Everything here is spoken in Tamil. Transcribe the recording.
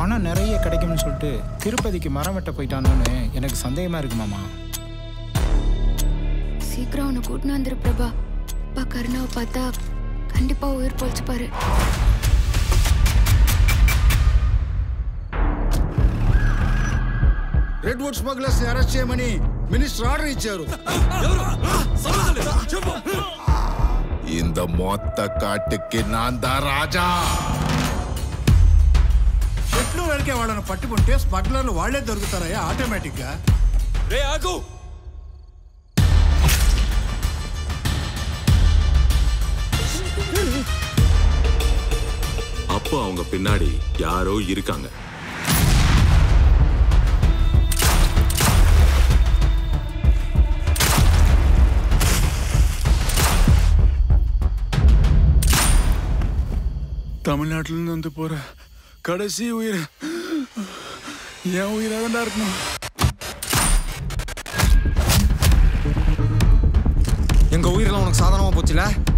பணம் நிறைய கிடைக்கும்னு சொல்லிட்டு திருப்பதிக்கு மரம் வெட்ட போயிட்டானோன்னு எனக்கு சந்தேகமா இருக்கு மாமா சீக்கிரம் அவனை கூட்டின்னு வந்துரு பிரபா அப்பா கருணாவை பார்த்தா கண்டிப்பா உயிர் பொழைச்சுப்பாரு రెడ్ వుడ్ స్మగ్లర్స్ ని అరెస్ట్ చేయమని మినిస్టర్ ఆర్డర్ ఇచ్చారు இந்த மொத்த காட்டுக்கு நான் தான் ராஜா చెట్లు నరికే వాళ్ళని పట్టుకుంటే స్మగ్లర్లు వాళ్లే దొరుకుతారయ్యా ఆటోమేటిక్ గా రే ఆగు அப்போ அவங்க பின்னாடி யாரோ இருக்காங்க தமிழ்நாட்டுல இருந்து வந்து போற கடைசி உயிர் என் உயிராக தான் இருக்கணும் எங்க உயிரெல்லாம் உனக்கு சாதாரணமா போச்சுல